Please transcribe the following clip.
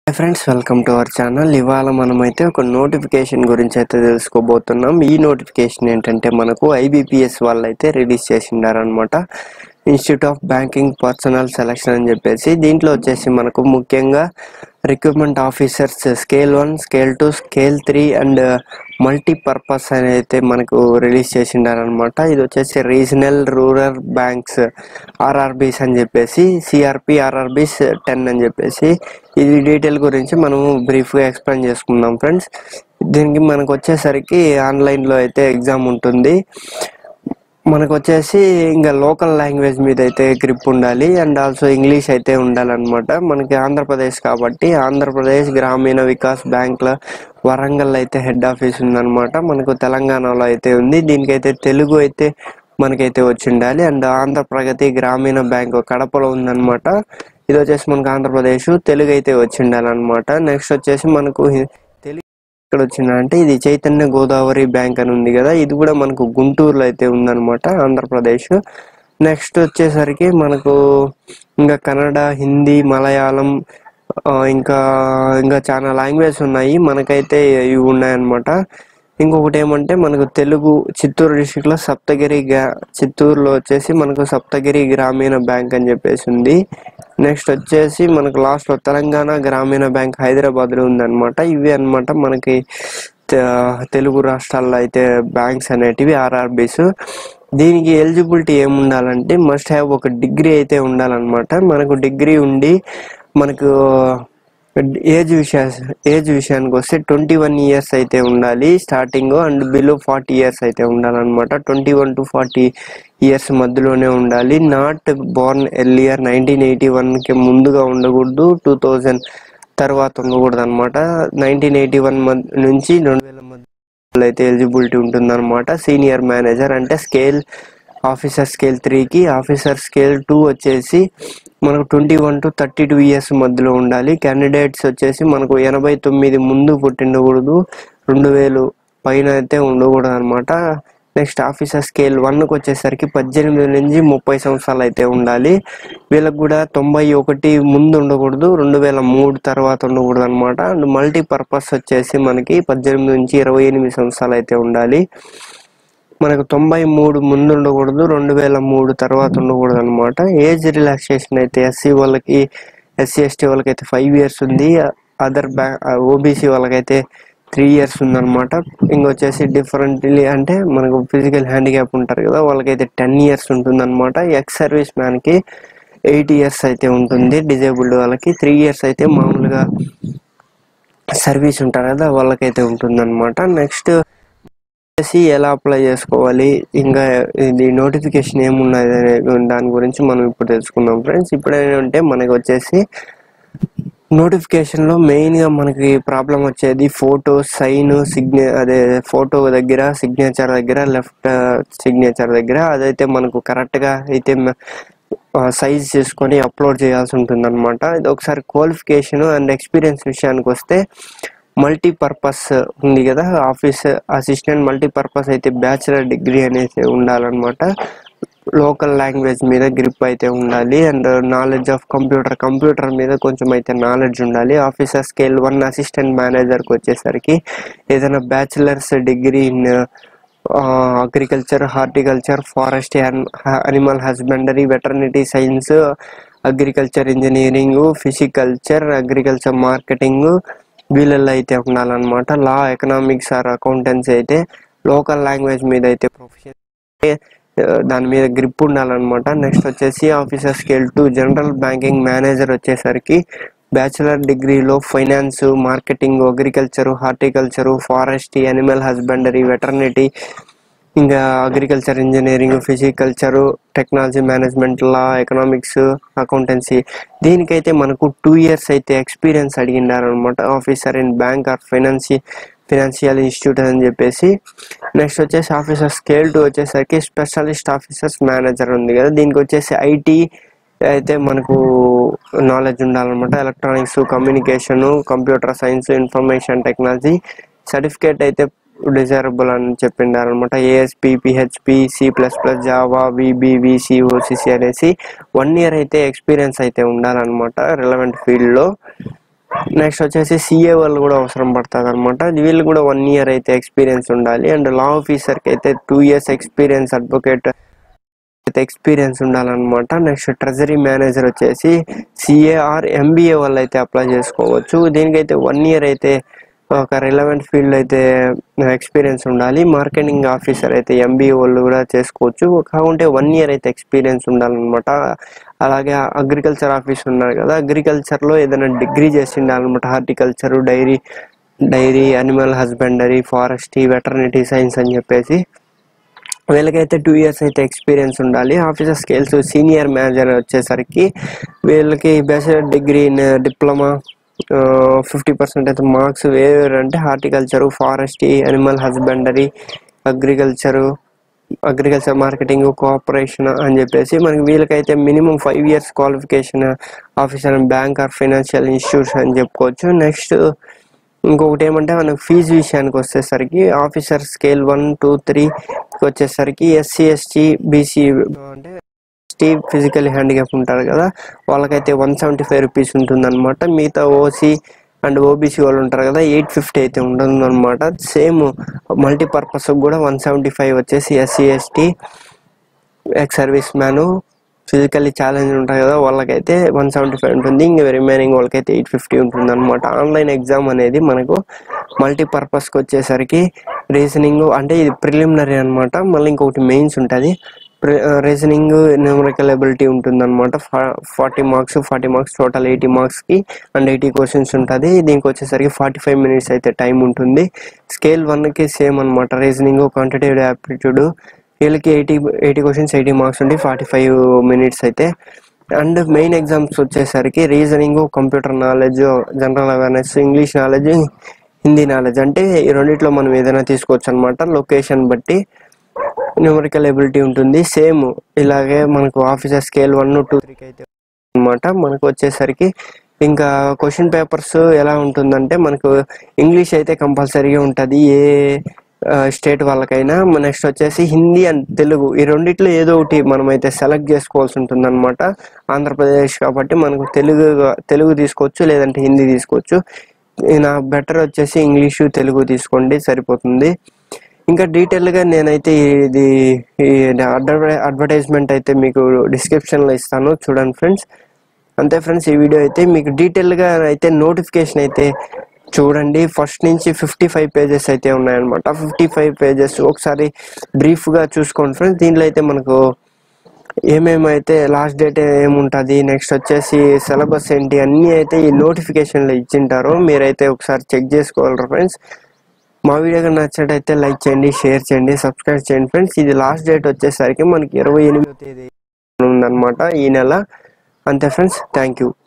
friends welcome to our channel ఇవాళ మనమైతే ఒక నోటిఫికేషన్ గురించి అయితే తెలుసుకోబోతున్నాం ఈ నోటిఫికేషన్ ఏంటంటే మనకు ఐబీపీఎస్ వాళ్ళు అయితే రిలీజ్ చేసిండారనమాట institute of banking personnel selection అని చెప్పేసి దీంట్లో వచ్చేసి మనకు ముఖ్యంగా recruitment officers scale one scale two scale three and multipurpose అని అయితే మనకు రిలీజ్ చేసిండారనమాట ఇది వచ్చేసి రీజనల్ రూరల్ బ్యాంక్స్ ఆర్ఆర్బీస్ అని చెప్పేసి సిఆర్పి ఆర్ఆర్బీస్ టెన్ అని చెప్పేసి ఇది డీటెయిల్ గురించి మనము బ్రీఫ్గా ఎక్స్ప్లెయిన్ చేసుకుందాం ఫ్రెండ్స్ దీనికి మనకు వచ్చేసరికి ఆన్లైన్లో అయితే ఎగ్జామ్ ఉంటుంది మనకు వచ్చేసి ఇంకా లోకల్ లాంగ్వేజ్ మీద అయితే గ్రిప్ ఉండాలి అండ్ ఆల్సో ఇంగ్లీష్ అయితే ఉండాలన్నమాట మనకి ఆంధ్రప్రదేశ్ కాబట్టి ఆంధ్రప్రదేశ్ గ్రామీణ వికాస్ బ్యాంక్ల వరంగల్ అయితే హెడ్ ఆఫీస్ ఉందన్నమాట మనకు తెలంగాణలో అయితే ఉంది దీనికైతే తెలుగు అయితే మనకైతే వచ్చి ఉండాలి అండ్ ఆంధ్ర ప్రగతి గ్రామీణ బ్యాంక్ కడపలో ఉందన్నమాట ఇది వచ్చేసి మనకు ఆంధ్రప్రదేశ్ తెలుగు అయితే వచ్చి ఉండాలన్నమాట నెక్స్ట్ వచ్చేసి మనకు హి- తెలుగు ఇక్కడ వచ్చిందంటే ఇది చైతన్య గోదావరి బ్యాంక్ అని ఉంది కదా ఇది కూడా మనకు గుంటూరులో అయితే ఉందన్నమాట ఆంధ్రప్రదేశ్ నెక్స్ట్ వచ్చేసరికి మనకు ఇంకా కన్నడ హిందీ మలయాళం ఆ, ఇంకా ఇంకా చాలా లాంగ్వేజ్ ఉన్నాయి మనకైతే ఇవి ఉన్నాయన్నమాట ఇంకొకటి ఏమంటే మనకు తెలుగు చిత్తూరు డిస్టిక్ లో సప్తగిరి గా- చిత్తూరులో వచ్చేసి మనకు సప్తగిరి గ్రామీణ బ్యాంక్ అని చెప్పేసి ఉంది నెక్స్ట్ వచ్చేసి మనకు లాస్ట్ లో తెలంగాణ గ్రామీణ బ్యాంక్ హైదరాబాద్ లో ఉందన్నమాట ఇవి అన్నమాట మనకి తె- తెలుగు రాష్ట్రాల్లో అయితే బ్యాంక్స్ అనేటివి ఆర్ఆర్బీస్ దీనికి ఎలిజిబిలిటీ ఏముండాలంటే మస్ట్ హ్యావ్ ఒక డిగ్రీ అయితే ఉండాలన్నమాట మనకు డిగ్రీ ఉండి మనకు ఏజ్ విషయా ఏజ్ విషయానికి వస్తే ట్వంటీ వన్ ఇయర్స్ అయితే ఉండాలి starting and below forty years అయితే ఉండాలన్నమాట twenty one to forty years మధ్యలోనే ఉండాలి not born earlier nineteen eighty వన్కి ముందుగా ఉండకూడదు టూ థౌజండ్ తర్వాత ఉండకూడదు అనమాట నైన్టీన్ ఎయిటీ వన్ నుంచి రెండు వేల మధ్యలో అయితే ఎలిజిబిలిటీ ఉంటుందన్నమాట సీనియర్ మేనేజర్ అంటే స్కేల్ ఆఫీసర్ స్కేల్ త్రీకి ఆఫీసర్ స్కేల్ టూ వచ్చేసి మనకు twenty one to thirty two years మధ్యలో ఉండాలి క్యాండిడేట్స్ వచ్చేసి మనకు ఎనభై తొమ్మిది ముందు పుట్టిండకూడదు రెండు వేలు పైన అయితే ఉండకూడదు అనమాట నెక్స్ట్ ఆఫీసర్ స్కేల్ వన్కి వచ్చేసరికి పద్దెనిమిది నుంచి ముప్పై సంవత్సరాలు అయితే ఉండాలి వీళ్ళకి కూడా తొంభై ఒకటి ముందు ఉండకూడదు రెండు వేల మూడు తర్వాత ఉండకూడదు అనమాట అండ్ మల్టీ పర్పస్ వచ్చేసి మనకి పద్దెనిమిది నుంచి ఇరవై ఎనిమిది సంవత్సరాలు అయితే ఉండాలి మనకు తొంభై మూడు ముందు ఉండకూడదు రెండు వేల మూడు తర్వాత ఉండకూడదు అనమాట ఏజ్ రిలాక్సేషన్ అయితే ఎస్సీ వాళ్ళకి ఎస్సీ ఎస్టీ వాళ్ళకి అయితే ఫైవ్ ఇయర్స్ ఉంది అదర్ బ్యా ఓబీసీ వాళ్ళకైతే త్రీ ఇయర్స్ ఉందన్నమాట ఇంకొచ్చేసి డిఫరెంట్లీ అంటే మనకు ఫిజికల్ హ్యాండిక్యాప్ ఉంటారు కదా వాళ్ళకైతే టెన్ ఇయర్స్ ఉంటుందన్నమాట ఎక్స్ సర్వీస్ మ్యాన్కి ఎయిట్ ఇయర్స్ అయితే ఉంటుంది డిజేబుల్డ్ వాళ్ళకి త్రీ ఇయర్స్ అయితే మామూలుగా సర్వీస్ ఉంటారు కదా వాళ్ళకైతే ఉంటుందన్నమాట నెక్స్ట్ వచ్చేసి ఎలా అప్లై చేసుకోవాలి ఇంకా ఇది నోటిఫికేషన్ ఏమున్నది అనే దాని గురించి మనం ఇప్పుడు తెలుసుకుందాం ఫ్రెండ్స్ ఇప్పుడు ఏంటంటే మనకి వచ్చేసి నోటిఫికేషన్ లో మెయిన్ గా మనకి ప్రాబ్లం వచ్చేది ఫోటో సైన్ సిగ్నే అదే ఫోటో దగ్గర సిగ్నేచర్ దగ్గర లెఫ్ట్ సిగ్నేచర్ దగ్గర అదైతే మనకు కరెక్ట్ గా అయితే సైజ్ చేసుకొని అప్లోడ్ చేయాల్సి ఉంటుంది అనమాట ఇది ఒకసారి క్వాలిఫికేషన్ అండ్ ఎక్స్పీరియన్స్ విషయానికి వస్తే మల్టీపర్పస్ ఉంది కదా ఆఫీస్ అసిస్టెంట్ మల్టీపర్పస్ అయితే బ్యాచిలర్ డిగ్రీ అనేది ఉండాలన్నమాట లోకల్ లాంగ్వేజ్ మీద గ్రిప్ అయితే ఉండాలి and knowledge of computer computer మీద కొంచెం అయితే నాలెడ్జ్ ఉండాలి ఆఫీసర్ స్కేల్ వన్ అసిస్టెంట్ మేనేజర్కి వచ్చేసరికి ఏదైనా bachelors degree in agriculture horticulture forest animal husbandry veterinary science agriculture engineering pisciculture agriculture marketing వీళ్ళల్లో అయితే ఉండాలన్నమాట లా ఎకనామిక్స్ ఆర్ అకౌంటెన్సీ అయితే లోకల్ లాంగ్వేజ్ మీద అయితే ప్రొఫెషన్ దాని మీద గ్రిప్ ఉండాలన్నమాట నెక్స్ట్ వచ్చేసి officer scale two general banking manager వచ్చేసరికి బ్యాచిలర్ డిగ్రీలో finance marketing agriculture horticulture forestry animal husbandry veterinary ఇంకా agriculture engineering pisciculture technology management law economics accountancy దీనికైతే మనకు టూ ఇయర్స్ అయితే experience అడిగిండారనమాట officer in bank or ఫైనాన్షి financial institute అని చెప్పేసి next వచ్చేసి ఆఫీసర్ స్కేల్ టూ వచ్చేసరికి స్పెషలిస్ట్ ఆఫీసర్స్ మేనేజర్ ఉంది కదా దీనికి వచ్చేసి ఐటీ అయితే మనకు నాలెడ్జ్ ఉండాలన్నమాట electronics communication computer science information technology certificate అయితే డిజైరబుల్ అని చెప్పిండారు అనమాట ASP PHP C plus plus Java VB VC OCC అనేసి వన్ ఇయర్ అయితే ఎక్స్పీరియన్స్ అయితే ఉండాలన్నమాట రిలవెంట్ ఫీల్డ్లో నెక్స్ట్ వచ్చేసి సిఏ వాళ్ళు కూడా అవసరం పడుతుంది అనమాట వీళ్ళు కూడా వన్ ఇయర్ అయితే ఎక్స్పీరియన్స్ ఉండాలి అండ్ లా ఆఫీసర్కి అయితే టూ ఇయర్స్ ఎక్స్పీరియన్స్ అడ్వకేట్ అయితే ఎక్స్పీరియన్స్ ఉండాలన్నమాట నెక్స్ట్ ట్రెజరీ మేనేజర్ వచ్చేసి సిఏఆర్ ఎంబీఏ వాళ్ళు అయితే అప్లై చేసుకోవచ్చు దీనికైతే వన్ ఇయర్ అయితే ఒక రిలవెంట్ ఫీల్డ్ అయితే ఎక్స్పీరియన్స్ ఉండాలి మార్కెటింగ్ ఆఫీసర్ అయితే ఎంబీఏ వాళ్ళు కూడా చేసుకోవచ్చు కాకుంటే వన్ ఇయర్ అయితే ఎక్స్పీరియన్స్ ఉండాలన్నమాట అలాగే అగ్రికల్చర్ ఆఫీస్ ఉన్నారు కదా అగ్రికల్చర్లో ఏదైనా డిగ్రీ చేసి ఉండాలన్నమాట horticulture dairy dairy animal husbandry forestry veterinary science అని చెప్పేసి వీళ్ళకైతే టూ ఇయర్స్ అయితే ఎక్స్పీరియన్స్ ఉండాలి ఆఫీసర్ స్కేల్స్ సీనియర్ మేనేజర్ వచ్చేసరికి వీళ్ళకి bachelor degree in diploma fifty percent అయితే మార్క్స్ వేరు అంటే horticulture forestry animal husbandry agriculture agriculture marketing cooperation అని చెప్పేసి మనకి వీళ్ళకైతే minimum five years qualification officer bank or financial institutes అని చెప్పుకోవచ్చు నెక్స్ట్ ఇంకొకటి ఏమంటే మనకు ఫీజు విషయానికి వచ్చేసరికి officer scale one two three వచ్చేసరికి ఎస్సీ ఎస్టీ బీసీ అంటే ఎస్టీ ఫిజికల్ హ్యాండిక్యాప్ ఉంటారు కదా వాళ్ళకైతే వన్ సెవెంటీ ఫైవ్ రూపీస్ ఉంటుందన్నమాట మిగతా ఓసీ అండ్ ఓబీసీ వాళ్ళు ఉంటారు కదా ఎయిట్ ఫిఫ్టీ అయితే ఉంటుందన్నమాట సేమ్ మల్టీపర్పస్ కూడా వన్ సెవెంటీ ఫైవ్ వచ్చేసి SC ST ex service man physically challenge ఉంటాయి కదా వాళ్ళకైతే వన్ సెవెంటీ ఫైవ్ ఉంటుంది ఇంకా రిమైనింగ్ వాళ్ళకైతే ఎయిట్ ఫిఫ్టీ ఉంటుంది అనమాట ఆన్లైన్ ఎగ్జామ్ అనేది మనకు మల్టీపర్పస్కి వచ్చేసరికి రీజనింగ్ అంటే ఇది ప్రిలిమినరీ అనమాట మళ్ళీ ఇంకొకటి మెయిన్స్ ఉంటుంది రీజనింగ్ న్యూమరికల్ ఎబిలిటీ ఉంటుంది అనమాట forty marks forty marks total eighty మార్క్స్కి అండ్ ఎయిటీ క్వశ్చన్స్ ఉంటుంది దీనికి వచ్చేసరికి ఫార్టీ ఫైవ్ మినిట్స్ అయితే టైం ఉంటుంది స్కేల్ వన్కి సేమ్ అనమాట రీజనింగ్ క్వాంటిటేటివ్ యాప్టిట్యూడ్ వీళ్ళకి eighty eighty questions eighty marks ఉండి ఫార్టీ ఫైవ్ మినిట్స్ అయితే అండ్ మెయిన్ ఎగ్జామ్స్ వచ్చేసరికి reasoning computer knowledge general awareness English knowledge Hindi knowledge అంటే ఈ రెండిట్లో మనం ఏదైనా తీసుకోవచ్చు అనమాట లొకేషన్ బట్టి న్యూమరికల్ ఎబిలిటీ ఉంటుంది సేమ్ ఇలాగే మనకు ఆఫీసర్ స్కేల్ వన్ టూ త్రీకి అయితే అనమాట మనకు వచ్చేసరికి ఇంకా క్వశ్చన్ పేపర్స్ ఎలా ఉంటుందంటే మనకు ఇంగ్లీష్ అయితే కంపల్సరీగా ఉంటుంది ఏ స్టేట్ వాళ్ళకైనా నెక్స్ట్ వచ్చేసి హిందీ అండ్ తెలుగు ఈ రెండిట్లో ఏదో ఒకటి మనమైతే సెలెక్ట్ చేసుకోవాల్సి ఉంటుంది అనమాట ఆంధ్రప్రదేశ్ కాబట్టి మనకు తెలుగు తెలుగు తీసుకోవచ్చు లేదంటే హిందీ తీసుకోవచ్చు నా బెటర్ వచ్చేసి ఇంగ్లీషు తెలుగు తీసుకోండి సరిపోతుంది ఇంకా డీటెయిల్గా నేనైతే ఇది ఈ అడ్వర్టై అడ్వర్టైజ్మెంట్ అయితే మీకు డిస్క్రిప్షన్లో ఇస్తాను చూడండి ఫ్రెండ్స్ అంతే ఫ్రెండ్స్ ఈ వీడియో అయితే మీకు డీటెయిల్గా అయితే నోటిఫికేషన్ అయితే చూడండి ఫస్ట్ నుంచి ఫిఫ్టీ ఫైవ్ పేజెస్ అయితే ఉన్నాయన్నమాట ఫిఫ్టీ ఫైవ్ పేజెస్ ఒకసారి బ్రీఫ్గా చూసుకోండి ఫ్రెండ్స్ దీనిలో అయితే మనకు ఏమేమైతే లాస్ట్ డేట్ ఏముంటుంది నెక్స్ట్ వచ్చేసి సిలబస్ ఏంటి అన్నీ అయితే ఈ నోటిఫికేషన్లో ఇచ్చింటారో మీరైతే ఒకసారి చెక్ చేసుకోగలరు ఫ్రెండ్స్ మా వీడియో కనుక నచ్చినట్టయితే లైక్ చేయండి షేర్ చేయండి సబ్స్క్రైబ్ చేయండి ఫ్రెండ్స్ ఇది లాస్ట్ డేట్ వచ్చేసరికి మనకి ఇరవై ఎనిమిదో తేదీ ఉందన్నమాట ఈ నెల అంతే ఫ్రెండ్స్ థ్యాంక్ యూ